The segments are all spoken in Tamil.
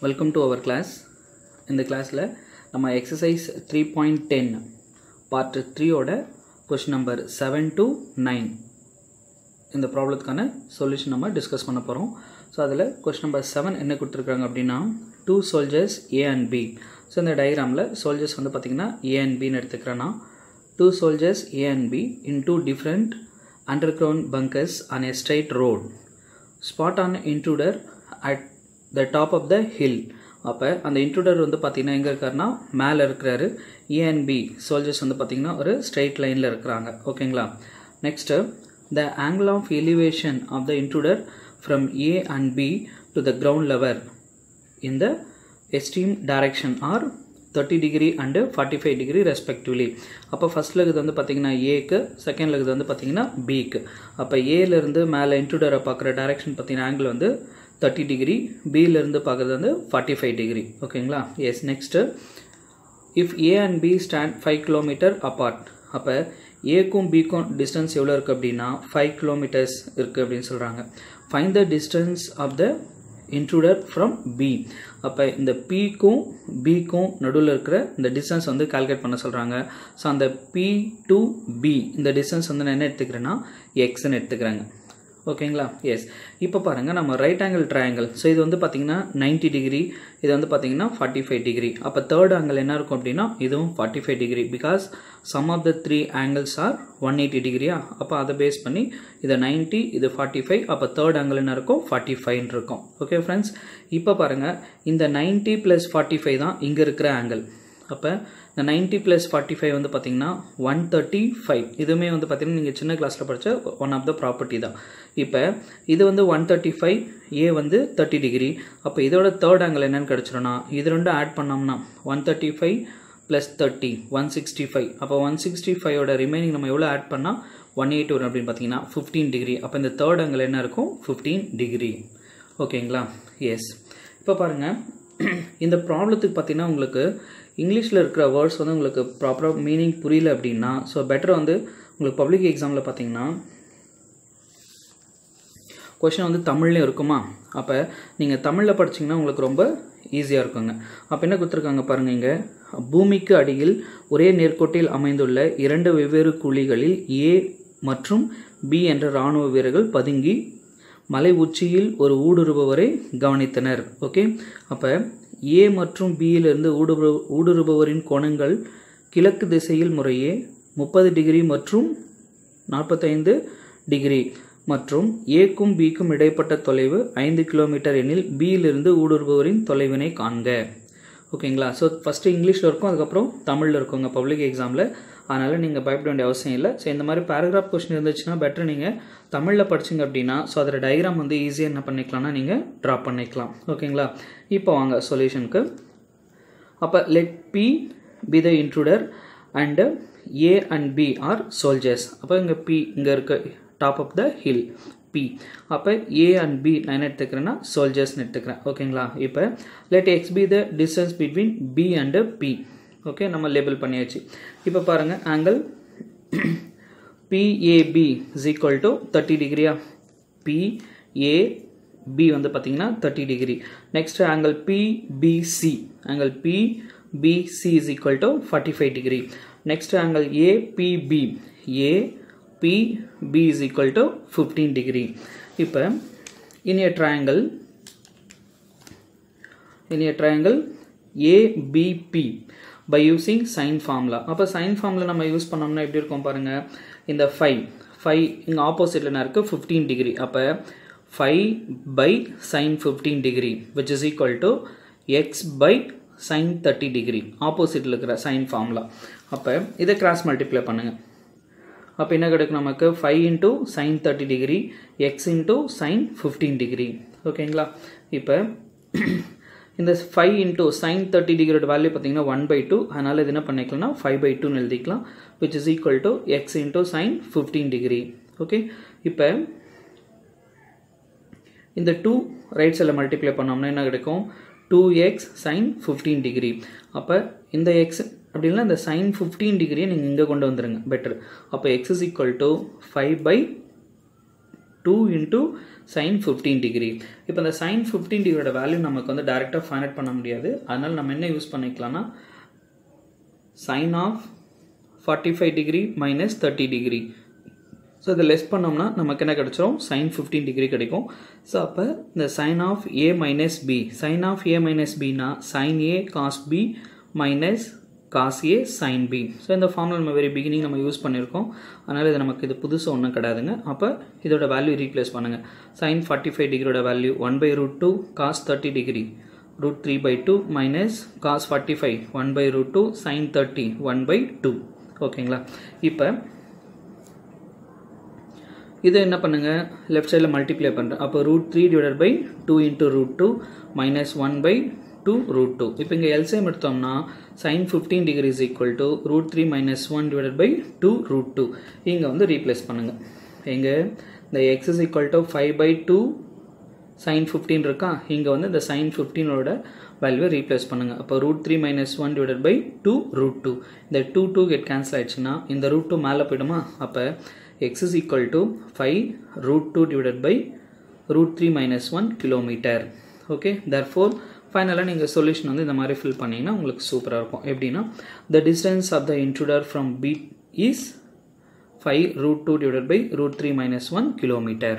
வெல்கம் டு அவர் கிளாஸ் இந்த கிளாஸில் நம்ம exercise three point ten part த்ரீயோட question number seven to nine இந்த ப்ராப்ளத்துக்கான சொல்யூஷன் நம்ம டிஸ்கஸ் பண்ண போகிறோம் ஸோ அதில் கொஷின் நம்பர் செவன் என்ன கொடுத்துருக்காங்க அப்படின்னா two soldiers A and B so இந்த டயக்ராமில் சோல்ஜர்ஸ் வந்து பார்த்திங்கன்னா ஏ அண்ட் பின்னு எடுத்துக்கிறேன்னா two soldiers A and B in two different underground bunkers on a straight road spot an intruder at the top of the hill அப்போ அந்த இன்ட்ரூடர் வந்து பார்த்திங்கன்னா எங்கே இருக்காருன்னா மேலே இருக்கிறாரு ஏ அண்ட் பி சோல்ஜர்ஸ் வந்து பார்த்திங்கன்னா ஒரு ஸ்ட்ரைட் லைனில் இருக்கிறாங்க ஓகேங்களா next the angle of elevation of the intruder from A and B to the ground level in the extreme direction are thirty degree and forty five degree respectively அப்போ ஃபஸ்ட்டில் இருக்குது வந்து பார்த்தீங்கன்னா ஏக்கு செகண்டில் இருக்குது வந்து பார்த்தீங்கன்னா பிக்கு அப்போ ஏலேருந்து மேலே இன்ட்ரூடரை பார்க்குற டைரக்ஷன் பார்த்தீங்கன்னா ஆங்கிள் வந்து தேர்ட்டி டிகிரி பியிலேருந்து பார்க்குறது வந்து ஃபார்ட்டி ஃபைவ் டிகிரி ஓகேங்களா yes next if A and B stand five kilometre apart அப்போ ஏக்கும் பிக்கும் டிஸ்டன்ஸ் எவ்வளோ இருக்குது அப்படின்னா ஃபைவ் கிலோமீட்டர்ஸ் இருக்குது அப்படின்னு சொல்கிறாங்க fine the distance of the intruder from B அப்போ இந்த பிக்கும் பிக்கும் நடுவில் இருக்கிற இந்த டிஸ்டன்ஸ் வந்து கால்குலேட் பண்ண சொல்கிறாங்க ஸோ அந்த பி டு பி இந்த டிஸ்டன்ஸ் வந்து நான் என்ன எடுத்துக்கிறேன்னா எக்ஸ்ன்னு எடுத்துக்கிறாங்க ஓகேங்களா எஸ் இப்போ பாருங்கள் நம்ம ரைட் ஆங்கிள் ட்ரையாங்கிள் ஸோ இது வந்து பார்த்திங்கன்னா நைன்ட்டி டிகிரி இது வந்து பார்த்திங்கன்னா ஃபார்ட்டி ஃபைவ் டிகிரி அப்போ தேர்ட் ஆங்கிள் என்ன இருக்கும் அப்படின்னா இதுவும் forty five degree because sum of the three angles are one eighty டிகிரியா அப்போ அதை பேஸ் பண்ணி இதை நைன்ட்டி இது ஃபார்ட்டி ஃபைவ் அப்போ தேர்ட் ஆங்கிள் என்ன இருக்கும் ஃபார்ட்டி ஃபைவ்னு இருக்கும் ஓகே ஃப்ரெண்ட்ஸ் இப்போ பாருங்கள் இந்த நைன்ட்டி ப்ளஸ் ஃபார்ட்டி ஃபைவ் தான் இங்கே இருக்கிற ஆங்கிள் அப்போ இந்த நைன்ட்டி ப்ளஸ் ஃபார்ட்டி ஃபைவ் வந்து பார்த்திங்கன்னா ஒன் தேர்ட்டி ஃபைவ் இதுவுமே வந்து பார்த்திங்கன்னா நீங்கள் சின்ன கிளாஸில் படித்த ஒன் ஆஃப் த ப்ராப்பர்ட்டி தான் இப்போ இது வந்து ஒன் தேர்ட்டி ஃபைவ் ஏ வந்து தேர்ட்டி டிகிரி அப்போ இதோட தேர்ட் ஆங்கிள் என்னென்னு கிடச்சிரும்னா இது ரெண்டும் ஆட் பண்ணோம்னா one thirty five plus thirty one sixty five அப்போ ஒன் சிக்ஸ்டி ஃபைவோட ரிமைனிங் நம்ம எவ்வளோ ஆட் பண்ணால் ஒன் எயிட் வரும் அப்படின்னு பார்த்தீங்கன்னா ஃபிஃப்டீன் டிகிரி அப்போ இந்த தேர்ட் ஆங்கிள் என்ன இருக்கும் ஃபிஃப்டீன் டிகிரி ஓகேங்களா எஸ் இப்போ பாருங்கள் இந்த ப்ராப்ளத்துக்கு பார்த்தீங்கன்னா உங்களுக்கு இங்கிலீஷில் இருக்கிற வேர்ட்ஸ் வந்து உங்களுக்கு ப்ராப்பராக மீனிங் புரியல அப்படின்னா ஸோ பெட்டர் வந்து உங்களுக்கு பப்ளிக் எக்ஸாமில் பார்த்தீங்கன்னா கொஷின் வந்து தமிழ்லேயும் இருக்குமா அப்போ நீங்கள் தமிழில் படிச்சிங்கன்னா உங்களுக்கு ரொம்ப ஈஸியாக இருக்குங்க அப்போ என்ன கொடுத்துருக்காங்க பாருங்கள் இங்கே பூமிக்கு அடியில் ஒரே நேர்கோட்டில் அமைந்துள்ள இரண்டு வெவ்வேறு குழிகளில் ஏ மற்றும் பி என்ற இராணுவ வீரர்கள் பதுங்கி மலை உச்சியில் ஒரு ஊடுருபவரை கவனித்தனர் ஓகே அப்போ ஏ மற்றும் பியிலிருந்து ஊடுரு ஊடுருபவரின் கோணங்கள் கிழக்கு திசையில் முறையே முப்பது டிகிரி மற்றும் நாற்பத்தைந்து டிகிரி மற்றும் ஏக்கும் பிக்கும் இடைப்பட்ட தொலைவு ஐந்து கிலோமீட்டர் எனில் பியிலிருந்து ஊடுருபவரின் தொலைவினை காண்க ஓகேங்களா ஸோ ஃபஸ்ட்டு இங்கிலீஷில் இருக்கும் அதுக்கப்புறம் தமிழில் இருக்குங்க பப்ளிக் எக்ஸாமில் அதனால் நீங்கள் பயப்பட வேண்டிய அவசியம் இல்லை ஸோ இந்த மாதிரி பேராகிராஃப் கொஸ்டின் இருந்துச்சுன்னா பெட்டர் நீங்கள் தமிழில் படிச்சிங்க அப்படின்னா ஸோ அதோட டயக்ராம் வந்து ஈஸியாக என்ன பண்ணிக்கலாம்னா நீங்கள் ட்ரா பண்ணிக்கலாம் ஓகேங்களா இப்போ வாங்க சொல்யூஷனுக்கு அப்போ let P be the intruder and A and B are soldiers அப்போ இங்கே பி இங்கே இருக்க top of the hill P அப்போ ஏ அண்ட் பி நான் என்ன எடுத்துக்கிறேன்னா சோல்ஜர்ஸ்னு எடுத்துக்கிறேன் ஓகேங்களா இப்போ let x be the distance between P and B okay நம்ம லேபிள் பண்ணியாச்சு இப்போ பாருங்கள் angle PAB is equal to thirty டிகிரியா பிஏபி வந்து பார்த்தீங்கன்னா thirty degree next angle PBC angle PBC is equal to forty five degree next angle ABP ABP is equal to fifteen degree இப்போ in a triangle in a triangle ABP by using sine formula அப்போ சைன் ஃபார்முலா நம்ம யூஸ் பண்ணோம்னா எப்படி இருக்கும் பாருங்கள் இந்த ஃபைவ் ஃபைவ் இங்கே ஆப்போசிட்டில் என்ன இருக்குது ஃபிஃப்டீன் டிகிரி அப்போ five by sine fifteen degree which is equal to x by sine thirty degree ஆப்போசிட்டில் இருக்கிற சைன் ஃபார்முலா அப்போ இதை கிராஸ் மல்டிப்ளை பண்ணுங்கள் அப்போ என்ன கிடைக்கும் நமக்கு five into sine thirty degree x into sine fifteen degree ஓகேங்களா இப்போ இந்த ஃபைவ் இன்ட்டு சைன் தேர்ட்டி டிகிரியோட வேல்யூ பார்த்தீங்கன்னா ஒன் பை டூ அதனால் இது என்ன பண்ணிக்கலாம்னா ஃபைவ் பை டூன்னு எழுதிக்கலாம் which is equal to x into sine fifteen degree okay இப்போ இந்த டூ ரைட் சைடில் மல்டிப்ளை பண்ணோம்னா என்ன கிடைக்கும் two x sine fifteen degree அப்போ இந்த எக்ஸ் அப்படின்னா இந்த சைன் ஃபிஃப்டீன் டிகிரியை நீங்கள் இங்கே கொண்டு வந்துடுங்க பெட்டர் அப்போ x is equal to five by two into sine fifteen degree இப்போ இந்த சைன் ஃபிஃப்டீன் டிகிரியோட வேல்யூ நமக்கு வந்து டேரெக்டாக ஃபைண்ட் அவுட் பண்ண முடியாது அதனால் நம்ம என்ன யூஸ் பண்ணிக்கலாம்னா sine of forty five degree minus thirty degree so இதை லெஸ் பண்ணோம்னா நமக்கு என்ன கிடைச்சிரும் சைன் ஃபிஃப்டீன் டிகிரி கிடைக்கும் ஸோ அப்போ இந்த sine of A minus B sine of A minus பினா sine A cos B minus cos A sine B so இந்த ஃபார்முலா நம்ம வெரி பிகினிங் நம்ம யூஸ் பண்ணியிருக்கோம் அதனால் இது நமக்கு இது புதுசு ஒன்றும் கிடையாதுங்க அப்போ இதோட வேல்யூ ரீப்ளேஸ் பண்ணுங்கள் சைன் ஃபார்ட்டி ஃபைவ் டிகிரியோட value one by root two cos thirty degree root 3 by 2 minus cos 45 1 by root 2 sin 30 1 by 2 ஓகேங்களா இப்போ இதை என்ன பண்ணுங்க லெஃப்ட் சைடில் மல்டிப்ளை பண்ணுறேன் அப்போ root three divided by two into root two minus one by two root two இப்போ இங்கே எல்சிஎம் எடுத்தோம்னா sine fifteen degree is equal to root three minus one divided by two root two இங்கே வந்து ரீப்ளேஸ் பண்ணுங்கள் எங்கே இந்த x is equal to five by two sine fifteen இருக்கா இங்கே வந்து இந்த சைன் ஃபிஃப்டீனோட வேல்யூவை ரீப்ளேஸ் பண்ணுங்கள் அப்போ root three minus one divided by two root two இந்த டூ டூ கெட் கேன்சல் ஆயிடுச்சுன்னா இந்த ரூட் டூ மேலே போயிடுமா அப்போ x is equal to five root two divided by root three minus one kilometre okay therefore ஃபைனலாக நீங்கள் சொல்யூஷன் வந்து இந்த மாதிரி ஃபில் பண்ணிங்கன்னா உங்களுக்கு சூப்பராக இருக்கும் எப்படின்னா the distance of the intruder from B is five root two divided by root three minus one kilometre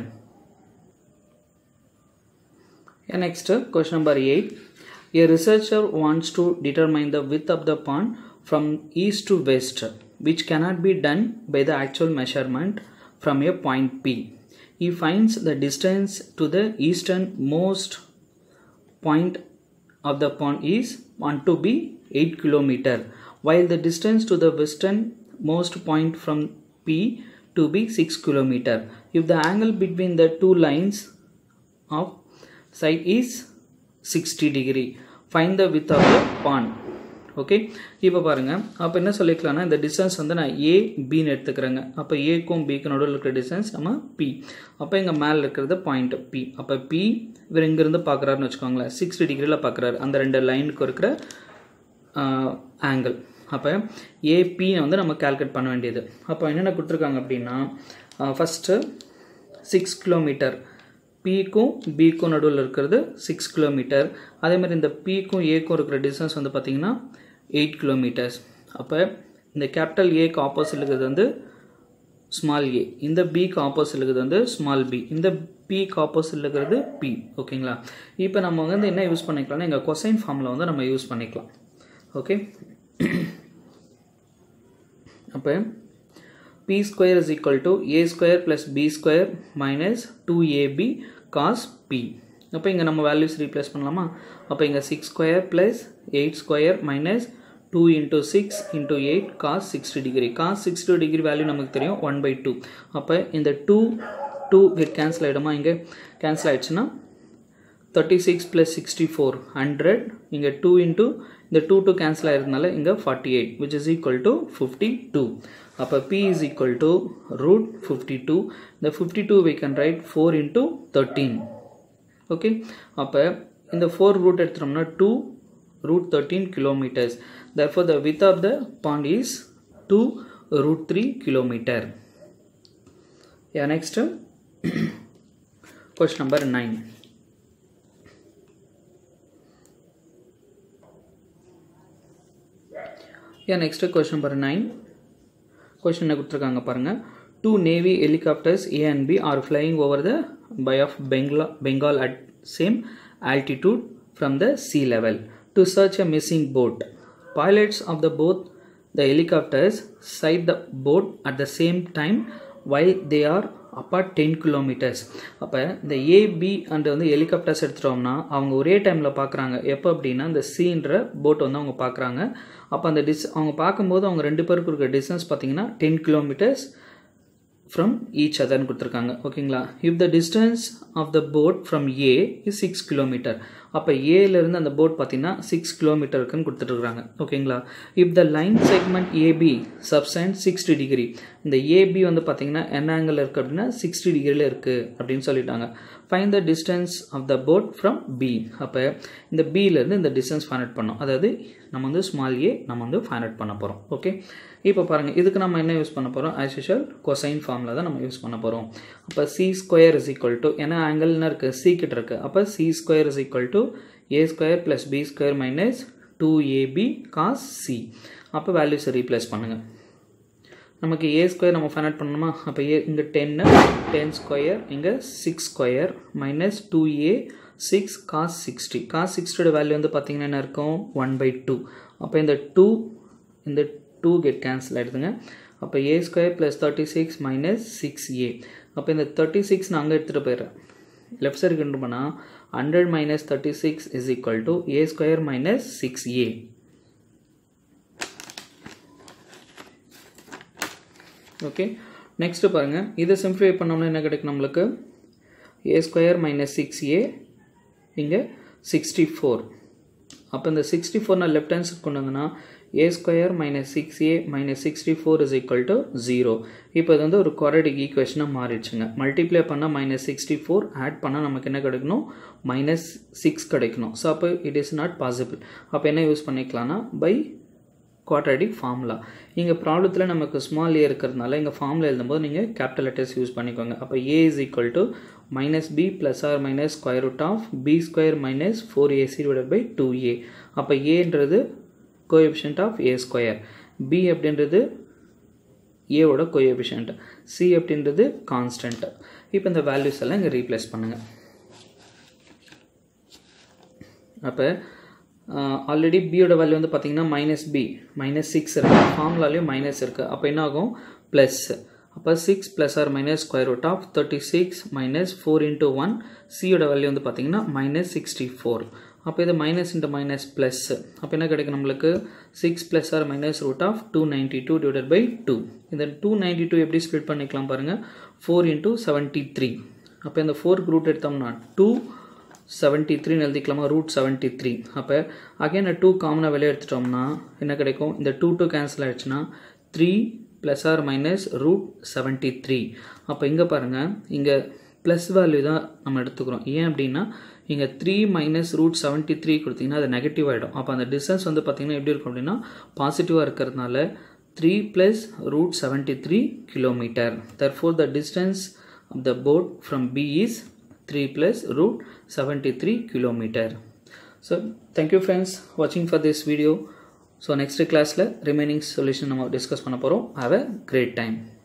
Yeah, next uh, question number 8 a researcher wants to determine the width of the pond from east to west which cannot be done by the actual measurement from a point p he finds the distance to the easternmost point of the pond is want to be 8 kilometer while the distance to the westernmost point from p to be 6 kilometer if the angle between the two lines of side is 60 degree find the width of the pond okay இப்போ பாருங்கள் அப்போ என்ன சொல்லிக்கலாம்னா இந்த டிஸ்டன்ஸ் வந்து நான் ஏ பின்னு எடுத்துக்கிறேங்க அப்போ ஏக்கும் பிக்கு நடுவில் இருக்கிற டிஸ்டன்ஸ் நம்ம பி அப்போ இங்கே மேலே இருக்கிறது பாயிண்ட் பி அப்போ பி இவர் இங்கேருந்து பார்க்குறாருன்னு வச்சுக்கோங்களேன் சிக்ஸ்டி டிகிரியில் பார்க்குறாரு அந்த ரெண்டு லைனுக்கு இருக்கிற ஆங்கிள் அப்போ ஏபி வந்து நம்ம கால்குலேட் பண்ண வேண்டியது அப்போ என்னென்ன கொடுத்துருக்காங்க அப்படின்னா ஃபஸ்ட்டு சிக்ஸ் கிலோமீட்டர் பிக்கும் பிக்கும் நடுவில் இருக்கிறது சிக்ஸ் கிலோமீட்டர் அதேமாதிரி இந்த பிக்கும் ஏக்கும் இருக்கிற டிஸ்டன்ஸ் வந்து பார்த்திங்கன்னா எயிட் கிலோமீட்டர்ஸ் அப்போ இந்த கேபிட்டல் ஏக்கு ஆப்போசிட் இருக்கிறது வந்து ஸ்மால் ஏ இந்த பிக்கு ஆப்போசிட் இருக்கிறது வந்து ஸ்மால் பி இந்த பிக்கு ஆப்போசிட் இருக்கிறது பி ஓகேங்களா இப்போ நம்ம வந்து என்ன யூஸ் பண்ணிக்கலாம்னா எங்கள் கொசைன் ஃபார்மில் வந்து நம்ம யூஸ் பண்ணிக்கலாம் ஓகே அப்போ p square is equal to a square plus b square minus 2ab cos p அப்போ இங்கே நம்ம வேல்யூஸ் ரீப்ளேஸ் பண்ணலாமா அப்போ இங்கே six square plus eight square minus two into six into eight cos sixty degree cos sixty degree value நமக்கு தெரியும் ஒன் பை டூ அப்போ இந்த டூ டூ கெட் கேன்சல் ஆகிடுமா இங்கே கேன்சல் ஆகிடுச்சுன்னா thirty six plus sixty four hundred இங்கே டூ இன்ட்டு இந்த டூ டூ கேன்சல் ஆகிறதுனால இங்கே forty eight which is equal to fifty two அப்போ p is equal to root 52 the 52 we can write 4 into 13 okay அப்போ இந்த 4 root எடுத்துட்டோம்னா 2 root 13 kilometers therefore the width of the pond is 2 root 3 kilometer yeah next question number 9 yeah next question number 9 question என்ன கொடுத்துருக்காங்க பாருங்கள் two navy helicopters A and B are flying over the bay of பெங்லா Bengal at same altitude from the sea level to search a missing boat pilots of the both the helicopters sight the boat at the same time while they are apart ten kilometres அப்போ இந்த ஏபி அண்ட் வந்து ஹெலிகாப்டர்ஸ் எடுத்துட்டோம்னா அவங்க ஒரே டைமில் பார்க்குறாங்க எப்போ அப்படின்னா இந்த சீன்ற போட் வந்து அவங்க பார்க்குறாங்க அப்போ அந்த டிஸ் அவங்க பார்க்கும்போது அவங்க ரெண்டு பேருக்கு இருக்கிற டிஸ்டன்ஸ் பார்த்தீங்கன்னா டென் கிலோமீட்டர்ஸ் ஃப்ரம் ஈச் அதர்னு கொடுத்துருக்காங்க ஓகேங்களா if the distance of the boat from A is six kilometre அப்போ ஏலேருந்து அந்த போட் பார்த்தீங்கன்னா சிக்ஸ் கிலோமீட்டருக்குன்னு கொடுத்துட்ருக்காங்க ஓகேங்களா if the line segment AB சப்சைன் சிக்ஸ்டி டிகிரி இந்த ஏபி வந்து பார்த்தீங்கன்னா என்ன ஆங்கிள் இருக்குது அப்படின்னா சிக்ஸ்டி டிகிரியில் இருக்குது அப்படின்னு சொல்லிட்டாங்க fine the distance of the boat from B அப்போ இந்த பியிலேருந்து இந்த டிஸ்டன்ஸ் ஃபைண்ட் அவுட் பண்ணோம் அதாவது நம்ம வந்து ஸ்மால் ஏ நம்ம வந்து ஃபைண்ட் அவுட் பண்ண போகிறோம் ஓகே இப்போ பாருங்கள் இதுக்கு நம்ம என்ன யூஸ் பண்ண போகிறோம் ஆஸ் யூஷுவல் கொசைன் ஃபார்மில் தான் நம்ம யூஸ் பண்ண போகிறோம் அப்போ C square is equal to ஏன்னா ஆங்கிள் என்ன இருக்குது சி கிட்ட இருக்குது அப்போ C square is equal to A square plus B square minus two AB cos C அப்போ வேல்யூஸை ரீப்ளேஸ் பண்ணுங்கள் நமக்கு ஏ ஸ்கொயர் நம்ம ஃபைண்ட் அவுட் பண்ணணுமா அப்போ ஏ இங்கே டென்னு டென் ஸ்கொயர் இங்கே six square minus two A six cos sixty cos சிக்ஸ்டியோட வேல்யூ வந்து பார்த்திங்கன்னா என்ன இருக்கும் ஒன் பை டூ அப்போ இந்த டூ இந்த டூ கெட் கேன்சல் ஆகிடுதுங்க அப்போ A square plus thirty six minus six A அப்போ இந்த தேர்ட்டி சிக்ஸ் நான் அங்கே எடுத்துகிட்டு போயிடுறேன் லெஃப்ட் சைடு கொண்டு போனால் hundred minus thirty six is equal to A square minus six A okay next பாருங்கள் இதை சிம்ப்ளிஃபை பண்ணோம்னா என்ன கிடைக்கும் நம்மளுக்கு A square minus six A இங்கே சிக்ஸ்டி ஃபோர் அப்போ இந்த சிக்ஸ்டி ஃபோர் நான் லெஃப்ட் ஹேண்ட் கொண்டு வந்தேன்னா A square minus six A minus sixty four is equal to zero இப்போ இது வந்து ஒரு குவாரடிக் ஈக்குவேஷனாக மாறிடுச்சுங்க மல்டிப்ளை பண்ணால் மைனஸ் சிக்ஸ்டி ஃபோர் ஆட் பண்ணால் நமக்கு என்ன கிடைக்கணும் மைனஸ் சிக்ஸ் கிடைக்கணும் ஸோ அப்போ இட் இஸ் நாட் பாசிபிள் அப்போ என்ன யூஸ் பண்ணிக்கலாம்னா பை குவாட்ரடிக் ஃபார்முலா இங்கே ப்ராப்ளத்தில் நமக்கு ஸ்மால் ஏ இருக்கிறதுனால இங்கே ஃபார்முலா எழுதும்போது நீங்கள் கேபிட்டல் லெட்டர்ஸ் யூஸ் பண்ணிக்கோங்க அப்போ A is equal to minus B plus or minus square root of B square minus four AC divide by two A அப்போ ஏன்றது coefficient of A square B அப்படின்றது ஏவோட கோஎஃபிஷியன்ட் சி அப்படின்றது கான்ஸ்டன்ட் இப்போ இந்த வேல்யூஸ் எல்லாம் இங்கே ரீப்ளேஸ் பண்ணுங்கள் அப்போ ஆல்ரெடி பியோட வேல்யூ வந்து பார்த்தீங்கன்னா மைனஸ் பி மைனஸ் சிக்ஸ் இருக்குது ஃபார்முலாலையும் மைனஸ் இருக்குது அப்போ என்ன ஆகும் ப்ளஸ் அப்போ six plus or minus square root of thirty six minus four into one சியோட வேல்யூ வந்து பார்த்தீங்கன்னா மைனஸ் சிக்ஸ்டி ஃபோர் அப்போ இது மைனஸ் இன்ட்டு மைனஸ் ப்ளஸ் அப்போ என்ன கிடைக்கும் நம்மளுக்கு six plus or minus root of two ninety two divided by two இந்த டூ நைன்ட்டி டூ எப்படி ஸ்ப்ளிட் பண்ணிக்கலாம் பாருங்கள் ஃபோர் இன்ட்டு செவன்ட்டி த்ரீ அப்போ இந்த ஃபோருக்கு ரூட் எடுத்தோம்னா டூ செவன்ட்டி த்ரீன்னு எழுதிக்கலாமா ரூட் செவன்ட்டி த்ரீ அப்போ அகைன் டூ காமனாக வெளியே எடுத்துட்டோம்னா என்ன கிடைக்கும் இந்த டூ டூ கேன்சல் ஆகிடுச்சுன்னா three plus or minus root seventy three அப்போ இங்கே பாருங்கள் இங்கே ப்ளஸ் வேல்யூ தான் நம்ம எடுத்துக்கிறோம் ஏன் அப்படின்னா இங்கே three minus root seventy three கொடுத்தீங்கன்னா அது நெகட்டிவ் ஆகிடும் அப்போ அந்த டிஸ்டன்ஸ் வந்து பார்த்திங்கன்னா எப்படி இருக்கும் அப்படின்னா பாசிட்டிவாக இருக்கிறதுனால three plus root seventy three kilometre therefore the distance of the boat from B is 3 plus root 73 kilometer. So thank you friends watching for this video. So next class remaining solution நம்ம discuss பண்ண போகிறோம் have a great time.